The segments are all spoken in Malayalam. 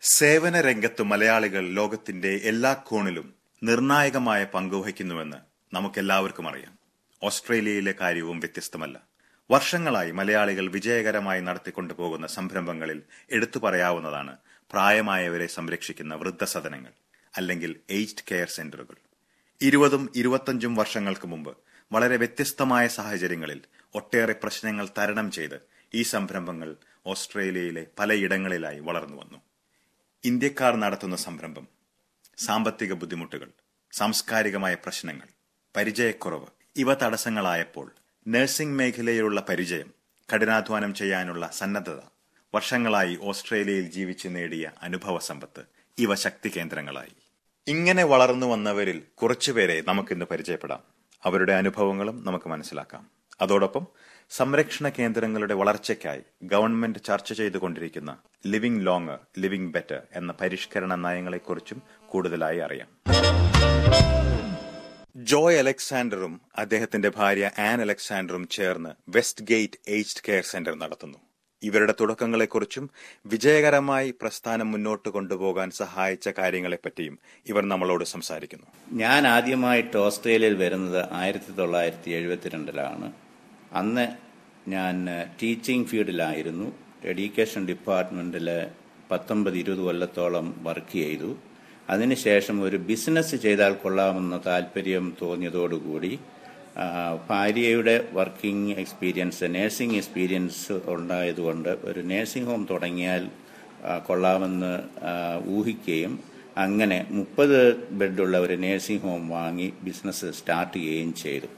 സേവന രംഗത്ത് മലയാളികൾ ലോകത്തിന്റെ എല്ലാ കോണിലും നിർണായകമായ പങ്കുവഹിക്കുന്നുവെന്ന് നമുക്കെല്ലാവർക്കും അറിയാം ഓസ്ട്രേലിയയിലെ കാര്യവും വ്യത്യസ്തമല്ല വർഷങ്ങളായി മലയാളികൾ വിജയകരമായി നടത്തിക്കൊണ്ടുപോകുന്ന സംരംഭങ്ങളിൽ എടുത്തു പറയാവുന്നതാണ് പ്രായമായവരെ സംരക്ഷിക്കുന്ന വൃദ്ധസദനങ്ങൾ അല്ലെങ്കിൽ ഏജ്ഡ് കെയർ സെന്ററുകൾ ഇരുപതും ഇരുപത്തഞ്ചും വർഷങ്ങൾക്ക് മുമ്പ് വളരെ വ്യത്യസ്തമായ സാഹചര്യങ്ങളിൽ ഒട്ടേറെ പ്രശ്നങ്ങൾ തരണം ചെയ്ത് ഈ സംരംഭങ്ങൾ ഓസ്ട്രേലിയയിലെ പലയിടങ്ങളിലായി വളർന്നു വന്നു ഇന്ത്യക്കാർ നടത്തുന്ന സംരംഭം സാമ്പത്തിക ബുദ്ധിമുട്ടുകൾ സാംസ്കാരികമായ പ്രശ്നങ്ങൾ പരിചയക്കുറവ് ഇവ തടസ്സങ്ങളായപ്പോൾ നഴ്സിംഗ് മേഖലയിലുള്ള പരിചയം കഠിനാധ്വാനം ചെയ്യാനുള്ള സന്നദ്ധത വർഷങ്ങളായി ഓസ്ട്രേലിയയിൽ ജീവിച്ച് നേടിയ അനുഭവ സമ്പത്ത് ഇവ ശക്തി കേന്ദ്രങ്ങളായി ഇങ്ങനെ വളർന്നു വന്നവരിൽ കുറച്ചുപേരെ നമുക്കിന്ന് പരിചയപ്പെടാം അവരുടെ അനുഭവങ്ങളും നമുക്ക് മനസ്സിലാക്കാം അതോടൊപ്പം സംരക്ഷണ കേന്ദ്രങ്ങളുടെ വളർച്ചയ്ക്കായി ഗവൺമെന്റ് ചർച്ച ചെയ്തുകൊണ്ടിരിക്കുന്ന ലിവിംഗ് ലോങ്ങർ ലിവിംഗ് ബെറ്റർ എന്ന പരിഷ്കരണ നയങ്ങളെക്കുറിച്ചും കൂടുതലായി അറിയാം ജോയ് അലക്സാണ്ടറും അദ്ദേഹത്തിന്റെ ഭാര്യ ആൻ അലക്സാണ്ടറും ചേർന്ന് Westgate aged care centre നടത്തുന്നു ഇവരുടെ തുടക്കങ്ങളെക്കുറിച്ചും വിജയകരമായി പ്രസ്ഥാനം മുന്നോട്ട് കൊണ്ടുപോകാൻ സഹായിച്ച കാര്യങ്ങളെപ്പറ്റിയും ഇവർ നമ്മളോട് സംസാരിക്കുന്നു ഞാൻ ആദ്യമായിട്ട് ഓസ്ട്രേലിയയിൽ വരുന്നത് ആയിരത്തി തൊള്ളായിരത്തി എഴുപത്തിരണ്ടിലാണ് അന്ന് ഞാൻ ടീച്ചിങ് ഫീൽഡിലായിരുന്നു എഡ്യൂക്കേഷൻ ഡിപ്പാർട്ട്മെന്റിൽ പത്തൊമ്പത് ഇരുപത് കൊല്ലത്തോളം വർക്ക് ചെയ്തു അതിനുശേഷം ഒരു ബിസിനസ് ചെയ്താൽ കൊള്ളാമെന്ന താല്പര്യം തോന്നിയതോടുകൂടി ഭാര്യയുടെ വർക്കിംഗ് എക്സ്പീരിയൻസ് നേഴ്സിംഗ് എക്സ്പീരിയൻസ് ഉണ്ടായതുകൊണ്ട് ഒരു നേഴ്സിംഗ് ഹോം തുടങ്ങിയാൽ കൊള്ളാമെന്ന് ഊഹിക്കുകയും അങ്ങനെ മുപ്പത് ബെഡുള്ള ഒരു നേഴ്സിംഗ് ഹോം വാങ്ങി ബിസിനസ് സ്റ്റാർട്ട് ചെയ്യുകയും ചെയ്തു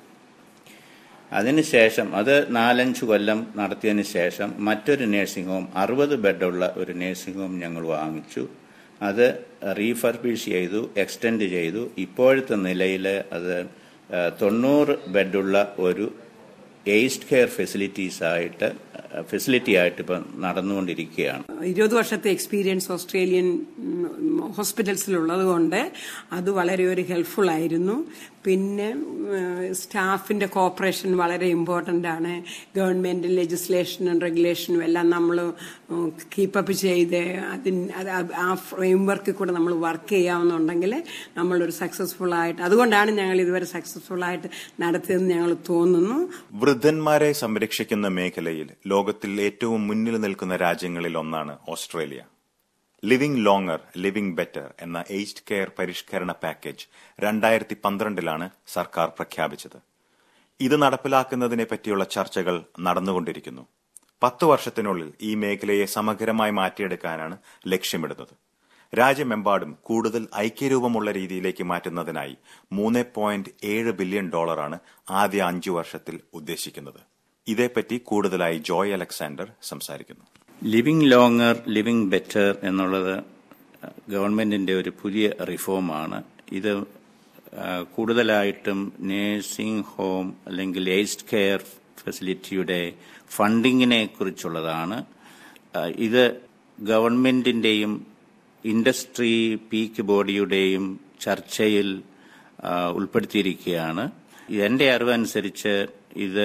അതിനുശേഷം അത് നാലഞ്ച് കൊല്ലം നടത്തിയതിന് ശേഷം മറ്റൊരു നേഴ്സിംഗ് ഹോം അറുപത് ബെഡുള്ള ഒരു നേഴ്സിംഗ് ഹോം ഞങ്ങൾ വാങ്ങിച്ചു അത് റീഫർബിഷ് ചെയ്തു എക്സ്റ്റെൻഡ് ചെയ്തു ഇപ്പോഴത്തെ നിലയിൽ അത് തൊണ്ണൂറ് ബെഡുള്ള ഒരു ഏജ്ഡ് കെയർ ഫെസിലിറ്റീസ് ആയിട്ട് ഫെസിലിറ്റി ആയിട്ട് ഇപ്പം നടന്നുകൊണ്ടിരിക്കുകയാണ് ഇരുപത് വർഷത്തെ എക്സ്പീരിയൻസ് ഓസ്ട്രേലിയൻ ഹോസ്പിറ്റൽസിലുള്ളത് കൊണ്ട് അത് വളരെ ഒരു ഹെൽപ്ഫുൾ ആയിരുന്നു പിന്നെ സ്റ്റാഫിന്റെ കോപ്പറേഷൻ വളരെ ഇമ്പോർട്ടന്റ് ആണ് ഗവൺമെന്റ് ലെജിസ്ലേഷനും റെഗുലേഷനും എല്ലാം നമ്മൾ കീപ്പപ്പ് ചെയ്ത് അതിന് ആ ഫ്രെയിം വർക്കിൽ കൂടെ നമ്മൾ വർക്ക് ചെയ്യാവുന്നുണ്ടെങ്കിൽ നമ്മളൊരു സക്സസ്ഫുൾ ആയിട്ട് അതുകൊണ്ടാണ് ഞങ്ങൾ ഇതുവരെ സക്സസ്ഫുൾ ആയിട്ട് നടത്തിയതെന്ന് ഞങ്ങൾ തോന്നുന്നു വൃദ്ധന്മാരെ സംരക്ഷിക്കുന്ന മേഖലയിൽ ലോകത്തിൽ ഏറ്റവും മുന്നിൽ നിൽക്കുന്ന രാജ്യങ്ങളിൽ ഒന്നാണ് Australia living longer living better എന്ന ഏജ്ഡ് കെയർ പരിഷ്കരണ പാക്കേജ് രണ്ടായിരത്തി പന്ത്രണ്ടിലാണ് സർക്കാർ പ്രഖ്യാപിച്ചത് ഇത് നടപ്പിലാക്കുന്നതിനെ പറ്റിയുള്ള ചർച്ചകൾ നടന്നുകൊണ്ടിരിക്കുന്നു പത്ത് വർഷത്തിനുള്ളിൽ ഈ മേഖലയെ സമഗ്രമായി മാറ്റിയെടുക്കാനാണ് ലക്ഷ്യമിടുന്നത് രാജ്യമെമ്പാടും കൂടുതൽ ഐക്യരൂപമുള്ള രീതിയിലേക്ക് മാറ്റുന്നതിനായി മൂന്ന് പോയിന്റ് ഏഴ് ബില്യൺ ഡോളറാണ് ആദ്യ അഞ്ചു വർഷത്തിൽ ഉദ്ദേശിക്കുന്നത് ഇതേപ്പറ്റി കൂടുതലായി ജോയ് അലക്സാണ്ടർ സംസാരിക്കുന്നു ലിവിംഗ് ലോങ്ങർ ലിവിംഗ് ബെറ്റർ എന്നുള്ളത് ഗവൺമെന്റിന്റെ ഒരു പുതിയ റിഫോമാണ് ഇത് കൂടുതലായിട്ടും നേഴ്സിംഗ് ഹോം അല്ലെങ്കിൽ ഏജ്ഡ് കെയർ ഫെസിലിറ്റിയുടെ ഫണ്ടിങ്ങിനെ കുറിച്ചുള്ളതാണ് ഇത് ഗവൺമെന്റിന്റെയും ഇൻഡസ്ട്രി പീക്ക് ബോഡിയുടെയും ചർച്ചയിൽ ഉൾപ്പെടുത്തിയിരിക്കുകയാണ് എന്റെ അറിവനുസരിച്ച് ഇത്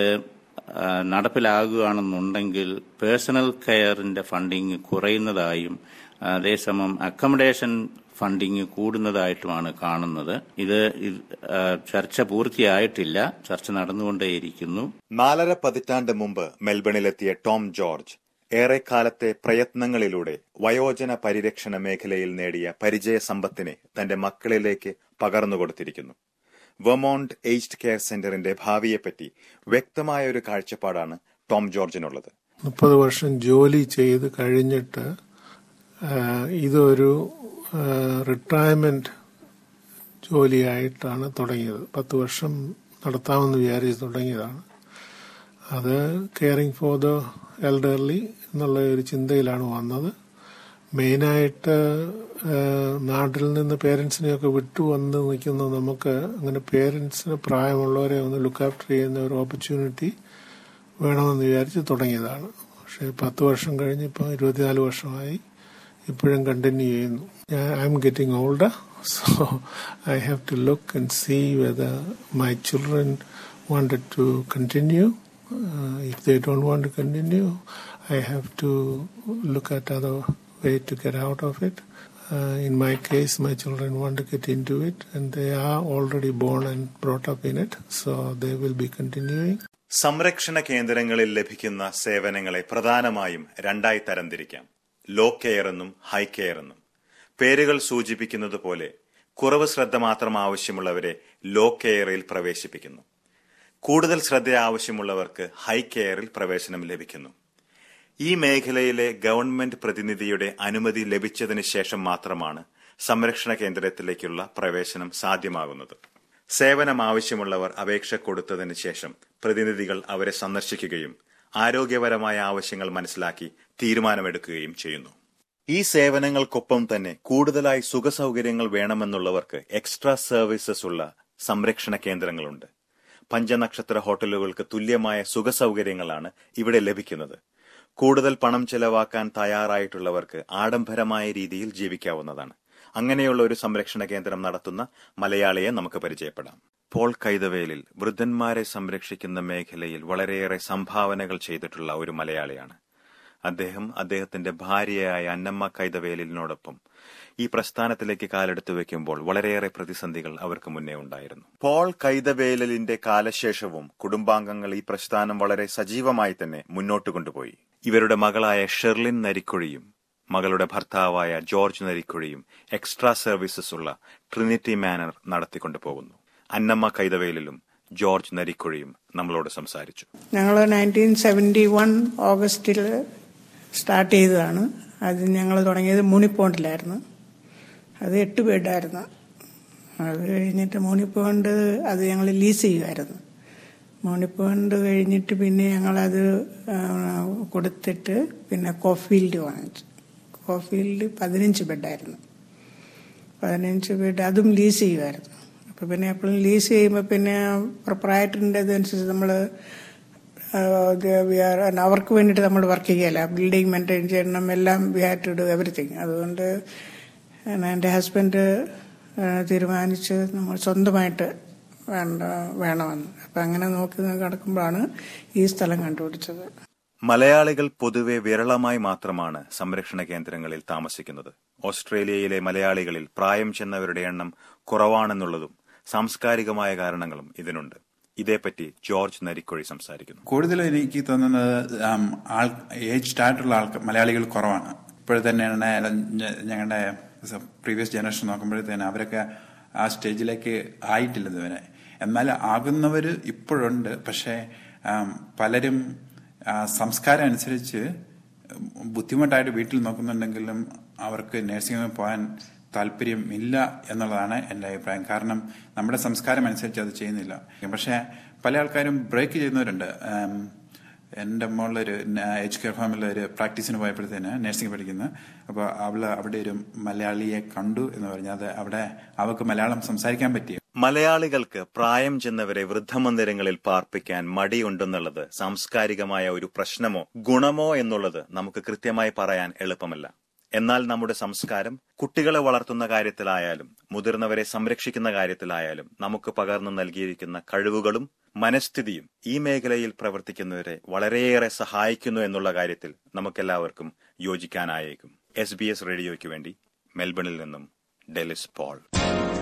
നടപ്പിലാകുകയാണെന്നുണ്ടെങ്കിൽ പേഴ്സണൽ കെയറിന്റെ ഫണ്ടിങ് കുറയുന്നതായും അതേസമയം അക്കോമഡേഷൻ ഫണ്ടിങ് കൂടുന്നതായിട്ടുമാണ് കാണുന്നത് ഇത് ചർച്ച പൂർത്തിയായിട്ടില്ല ചർച്ച നടന്നുകൊണ്ടേയിരിക്കുന്നു നാലര പതിറ്റാണ്ട് മുമ്പ് മെൽബണിലെത്തിയ ടോം ജോർജ് ഏറെക്കാലത്തെ പ്രയത്നങ്ങളിലൂടെ വയോജന പരിരക്ഷണ മേഖലയിൽ നേടിയ പരിചയ സമ്പത്തിനെ തന്റെ മക്കളിലേക്ക് പകർന്നുകൊടുത്തിരിക്കുന്നു വെമോണ്ട് ഏജ്ഡ് കെയർ സെന്ററിന്റെ ഭാവിയെപ്പറ്റി വ്യക്തമായ ഒരു കാഴ്ചപ്പാടാണ് ടോം ജോർജിനുള്ളത് മുപ്പത് വർഷം ജോലി ചെയ്ത് കഴിഞ്ഞിട്ട് ഇതൊരു റിട്ടയർമെന്റ് ജോലിയായിട്ടാണ് തുടങ്ങിയത് പത്ത് വർഷം നടത്താമെന്ന് വിചാരിച്ച് തുടങ്ങിയതാണ് അത് കെയറിങ് ഫോർ ദ എൽഡർലി എന്നുള്ള ഒരു ചിന്തയിലാണ് വന്നത് മെയിനായിട്ട് നാട്ടിൽ നിന്ന് പേരൻസിനെയൊക്കെ വിട്ടു വന്ന് നിൽക്കുന്ന നമുക്ക് അങ്ങനെ പേരൻസിന് പ്രായമുള്ളവരെ ഒന്ന് ലുക്ക് ആഫ്റ്റർ ചെയ്യുന്ന ഒരു ഓപ്പർച്യൂണിറ്റി വേണമെന്ന് വിചാരിച്ച് തുടങ്ങിയതാണ് പക്ഷേ പത്ത് വർഷം കഴിഞ്ഞ് ഇപ്പം ഇരുപത്തിനാല് വർഷമായി ഇപ്പോഴും കണ്ടിന്യൂ ചെയ്യുന്നു ഞാൻ I'm getting older so I have to look and see whether my children wanted to continue if they don't want to continue I have to look at other way to get out of it. Uh, in my case, my children want to get into it, and they are already born and brought up in it, so they will be continuing. സംരക്ഷണ കേന്ദ്രങ്ങളിൽ ലഭിക്കുന്ന സേവനങ്ങളെ പ്രധാനമായും രണ്ടായി തരംതിരിക്കാം ലോ കെയർ എന്നും ഹൈ കെയർ എന്നും പേരുകൾ സൂചിപ്പിക്കുന്നത് പോലെ കുറവ് ശ്രദ്ധ മാത്രം ആവശ്യമുള്ളവരെ ലോ കെയറിൽ പ്രവേശിപ്പിക്കുന്നു കൂടുതൽ ശ്രദ്ധ ആവശ്യമുള്ളവർക്ക് ഹൈ കെയറിൽ പ്രവേശനം ലഭിക്കുന്നു ഈ മേഖലയിലെ ഗവൺമെന്റ് പ്രതിനിധിയുടെ അനുമതി ലഭിച്ചതിന് ശേഷം മാത്രമാണ് സംരക്ഷണ കേന്ദ്രത്തിലേക്കുള്ള പ്രവേശനം സാധ്യമാകുന്നത് സേവനം ആവശ്യമുള്ളവർ അപേക്ഷ കൊടുത്തതിന് ശേഷം പ്രതിനിധികൾ അവരെ സന്ദർശിക്കുകയും ആരോഗ്യപരമായ ആവശ്യങ്ങൾ മനസ്സിലാക്കി തീരുമാനമെടുക്കുകയും ചെയ്യുന്നു ഈ സേവനങ്ങൾക്കൊപ്പം തന്നെ കൂടുതലായി സുഖസൗകര്യങ്ങൾ വേണമെന്നുള്ളവർക്ക് എക്സ്ട്രാ സർവീസസ് ഉള്ള സംരക്ഷണ കേന്ദ്രങ്ങളുണ്ട് പഞ്ചനക്ഷത്ര ഹോട്ടലുകൾക്ക് തുല്യമായ സുഖസൗകര്യങ്ങളാണ് ഇവിടെ ലഭിക്കുന്നത് കൂടുതൽ പണം ചെലവാക്കാൻ തയ്യാറായിട്ടുള്ളവർക്ക് ആഡംബരമായ രീതിയിൽ ജീവിക്കാവുന്നതാണ് അങ്ങനെയുള്ള ഒരു സംരക്ഷണ കേന്ദ്രം നടത്തുന്ന മലയാളിയെ നമുക്ക് പരിചയപ്പെടാം പോൾ കൈതവേലിൽ വൃദ്ധന്മാരെ സംരക്ഷിക്കുന്ന മേഖലയിൽ വളരെയേറെ സംഭാവനകൾ ചെയ്തിട്ടുള്ള ഒരു മലയാളിയാണ് അദ്ദേഹം അദ്ദേഹത്തിന്റെ ഭാര്യയായ അന്നമ്മ കൈതവേലിനോടൊപ്പം ഈ പ്രസ്ഥാനത്തിലേക്ക് കാലെടുത്തു വെക്കുമ്പോൾ വളരെയേറെ പ്രതിസന്ധികൾ അവർക്ക് മുന്നേ ഉണ്ടായിരുന്നു പോൾ കൈതവേലിന്റെ കാലശേഷവും കുടുംബാംഗങ്ങൾ ഈ പ്രസ്ഥാനം വളരെ സജീവമായി തന്നെ മുന്നോട്ട് കൊണ്ടുപോയി ഇവരുടെ മകളായ ഷെർലിൻ നരിക്കുഴിയും മകളുടെ ഭർത്താവായ ജോർജ് നരിക്കുഴിയും എക്സ്ട്രാ സർവീസസ് ഉള്ള ട്രിനിറ്റി മാനർ നടത്തിക്കൊണ്ടു പോകുന്നു അന്നമ്മ കൈതവേലിലും ജോർജ് നരിക്കുഴിയും നമ്മളോട് സംസാരിച്ചു ഞങ്ങൾ നയൻറ്റീൻ സെവൻറ്റി വൺ ഓഗസ്റ്റിൽ സ്റ്റാർട്ട് ചെയ്തതാണ് അത് ഞങ്ങൾ തുടങ്ങിയത് മൂണിപ്പോണ്ടിലായിരുന്നു അത് എട്ട് ബെഡായിരുന്നു അത് കഴിഞ്ഞിട്ട് മൂണിപ്പോണ്ട് അത് ഞങ്ങൾ ലീസ് ചെയ്യുമായിരുന്നു മൂണിപ്പോണ്ട് കഴിഞ്ഞിട്ട് പിന്നെ ഞങ്ങളത് ആ, കൊടുത്തിട്ട് പിന്നെ കോഫീൽഡ് വാങ്ങിച്ചു കോഫീൽഡ് പതിനഞ്ച് ബെഡായിരുന്നു പതിനഞ്ച് ബെഡ് അതും ലീസ് ചെയ്യുമായിരുന്നു അപ്പോൾ പിന്നെ എപ്പോഴും ലീസ് ചെയ്യുമ്പോൾ പിന്നെ പ്രൊപ്പറേറ്ററിൻ്റെ ഇതനുസരിച്ച് നമ്മൾ അവർക്ക് വേണ്ടിയിട്ട് നമ്മൾ വർക്ക് ചെയ്യല ബിൽഡിംഗ് മെയിൻറ്റെയിൻ ചെയ്യണം എല്ലാം we have to do everything അതുകൊണ്ട് എൻ്റെ ഹസ്ബൻഡ് തീരുമാനിച്ച് നമ്മൾ സ്വന്തമായിട്ട് വേണ്ട വേണമെന്ന് അപ്പം അങ്ങനെ നോക്കി കിടക്കുമ്പോഴാണ് ഈ സ്ഥലം കണ്ടുപിടിച്ചത് മലയാളികൾ പൊതുവെ വിരളമായി മാത്രമാണ് സംരക്ഷണ കേന്ദ്രങ്ങളിൽ താമസിക്കുന്നത് ഓസ്ട്രേലിയയിലെ മലയാളികളിൽ പ്രായം ചെന്നവരുടെ എണ്ണം കുറവാണെന്നുള്ളതും സാംസ്കാരികമായ കാരണങ്ങളും ഇതിനുണ്ട് ഇതേപ്പറ്റി ജോർജ് നരിക്കൊഴി സംസാരിക്കുന്നു കൂടുതലും എനിക്ക് തോന്നുന്നത് ആം, ആൾ ഏജ് ആയിട്ടുള്ള ആൾക്ക് മലയാളികൾ കുറവാണ് ഇപ്പോഴത്തന്നെയാണ് ഞങ്ങളുടെ പ്രീവിയസ് ജനറേഷൻ നോക്കുമ്പോഴത്തേന് അവരൊക്കെ ആ സ്റ്റേജിലേക്ക് ആയിട്ടില്ല ഇതുവരെ എന്നാൽ ആകുന്നവർ ഇപ്പോഴുണ്ട് പക്ഷേ ആം, പലരും ആ, സംസ്കാരം അനുസരിച്ച് ബുദ്ധിമുട്ടായിട്ട് വീട്ടിൽ നോക്കുന്നുണ്ടെങ്കിലും അവർക്ക് നഴ്സിംഗ് ഹോമിൽ പോകാൻ താല്പര്യം ഇല്ല എന്നുള്ളതാണ് എൻ്റെ അഭിപ്രായം കാരണം നമ്മുടെ സംസ്കാരം അനുസരിച്ച് അത് ചെയ്യുന്നില്ല പക്ഷേ പല ആൾക്കാരും ബ്രേക്ക് ചെയ്യുന്നവരുണ്ട് ആം, എൻ്റെ മോളൊരു എച്ച് കെയർ ഫാമിലെ ഒരു പ്രാക്ടീസിന് പോയപ്പോഴത്തേന് നഴ്സിംഗ് പഠിക്കുന്നു അപ്പോൾ അവള് അവിടെ ഒരു മലയാളിയെ കണ്ടു എന്ന് പറഞ്ഞാൽ അത് അവിടെ അവൾക്ക് മലയാളം സംസാരിക്കാൻ പറ്റി മലയാളികൾക്ക് പ്രായം ചെന്നവരെ വൃദ്ധമന്ദിരങ്ങളിൽ പാർപ്പിക്കാൻ മടിയുണ്ടെന്നുള്ളത് സാംസ്കാരികമായ ഒരു പ്രശ്നമോ ഗുണമോ എന്നുള്ളത് നമുക്ക് കൃത്യമായി പറയാൻ എളുപ്പമല്ല എന്നാൽ നമ്മുടെ സംസ്കാരം കുട്ടികളെ വളർത്തുന്ന കാര്യത്തിലായാലും മുതിർന്നവരെ സംരക്ഷിക്കുന്ന കാര്യത്തിലായാലും നമുക്ക് പകർന്നു നൽകിയിരിക്കുന്ന കഴിവുകളും മനസ്ഥിതിയും ഈ മേഖലയിൽ പ്രവർത്തിക്കുന്നവരെ വളരെയേറെ സഹായിക്കുന്നു എന്നുള്ള കാര്യത്തിൽ നമുക്കെല്ലാവർക്കും യോജിക്കാനായേക്കും എസ് ബി എസ് റേഡിയോയ്ക്ക് വേണ്ടി മെൽബണിൽ നിന്നും ഡെലിസ് പോൾ